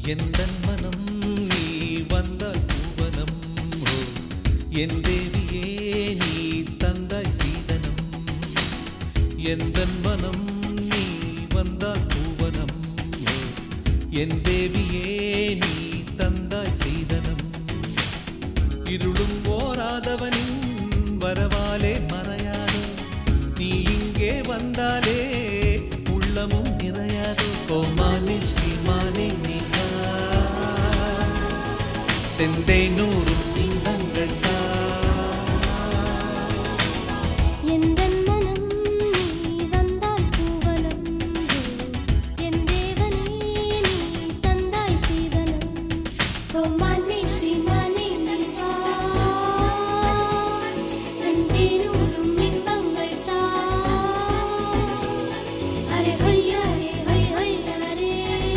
எந்தன் மனம் நீ வந்தால் பூவனம் ஓ, என் தேவியே நீ தந்தாய் சீதனம் எந்தன் மனம் நீ வந்தால் பூவனம் ஓ, என் தேவியே நீ தந்தாய் சீதனம் இருளும் போராதவனின் வரவாலே மறையாதோ நீ இங்கே வந்தாலே உள்ளமும் நிறையாதோ கோமானே ஸ்ரீமானே நீகா செந்தை நூறும் இன்பங்கள் தா எந்தன் மனம் நீ வந்தால் பூவனம் என் தேவனே நீ தந்தாய் சீதனம் கோமானே ஸ்ரீமானே நீவா செந்தேனூரும் இன்பங்கள் தா அரே ஹொய்யா ரே ஹொய் ஹொய்யா ரே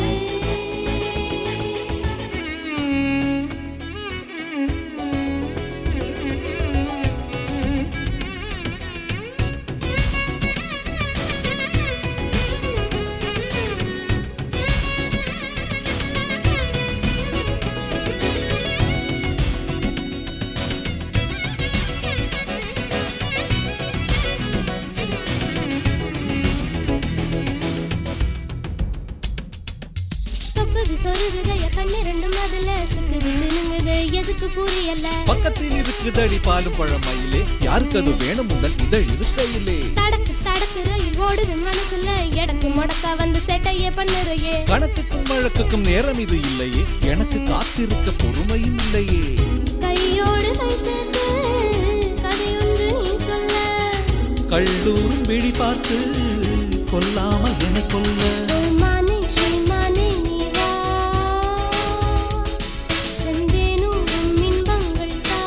சொக்குது சொருகுதைய கண்ணிரண்டும் அதுல சுக்குது சினுங்குது எதுக்கு புரியல பக்கத்தில் இருக்குதடி பாலும் பழமயிலே யாருக்கு அது வேணும் முதல் இதழ் இருக்கையிலே தடக்கு தடக்கு ரயில் ஓடுது மனசுல எடக்கு முடக்க வந்து சேட்டையே பண்ணுறையே கணக்குக்கும் வழக்குக்கும் நேரம் இது இல்லையே எனக்கு காத்திருக்க பொறுமையும் இல்லையே கையோடு கை சேர்த்து கதையொன்று நீ சொல்ல கள்ளூரும் விழி பார்த்து கொல்லாமல் என கொல்ல ஓ மானே ஸ்ரீமானே நீ வா செந்தேனூரும் இன்பங்கள் தா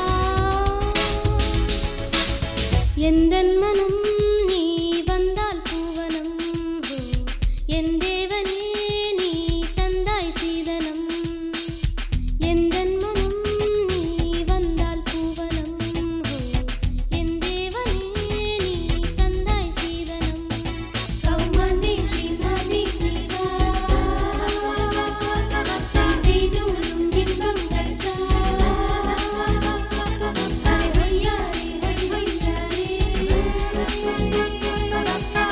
எந்தன் மனம் நீ வந்தால் பூவனம் ஓ, என் தேவனே நீ தந்தாய் சீதனம் எந்தன் மனம் நீ வந்தால் பூவனம் ஓ, என் தேவனே நீ தந்தாய் சீதனம் கௌமனே ஸ்ரீமனே நீவா செந்தேனூரும் இன்பங்கள் தா ஹரி ஹையா ரே ஹரி ஹையா ரே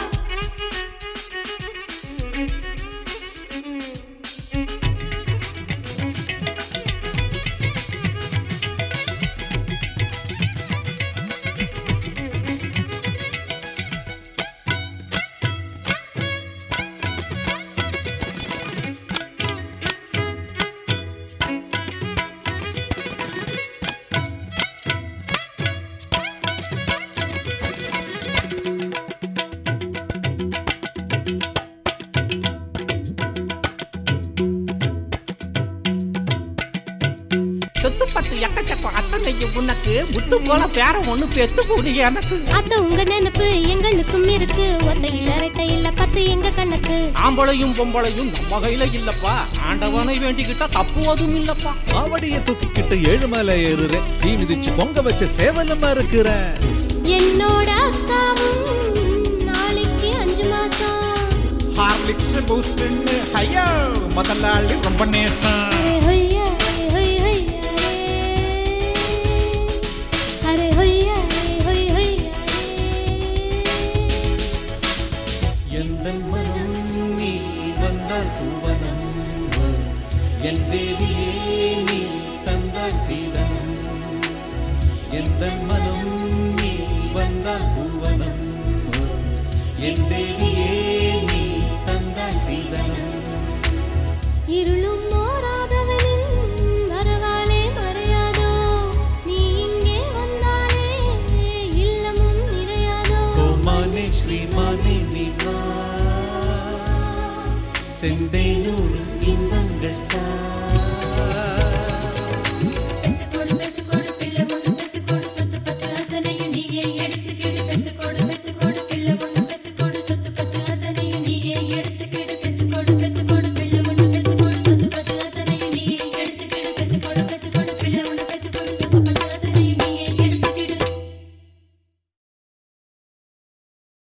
சொத்து பத்து எக்கச்சக்கம் அத்தனையும் உனக்கு முத்து போல பேர ஒண்ணு பெத்து கூடி எனக்கு அத்த உங்க நினைப்பு எங்களுக்கும் இருக்கு ஒத்தையில ரெட்டையில பத்து எங்க கணக்கு ஆம்பளையும் பொம்பளையும் நம்ம கையில இல்லப்பா ஆண்டவனை வேண்டிக்கிட்டா தப்புவதும் இல்லப்பா காவடிய தூக்கிக்கிட்டு ஏழுமலை ஏறுறேன் தீ மிதிச்சு பொங்க வச்ச சேவலமா இருக்கிறேன் என்னோட அக்காவும் நாளைக்கு அஞ்சு மாசம் ஹார்லிக்ஸ் பூஸ்ட்னு ஐயா முதலாளி ரொம்ப நேசம் அரே ஹொய்யா ரே ஹொய் ஹொய்யா ரே அரே ஹொய்யா ரே ஹொய் ஹொய்யா ரே எந்த மனம் நீ வந்தால் பூவனம் என் தேவியே நீ தந்தால் சீதனம் எந்த மனம் நீ வந்தால் பூவனம் என் தேவி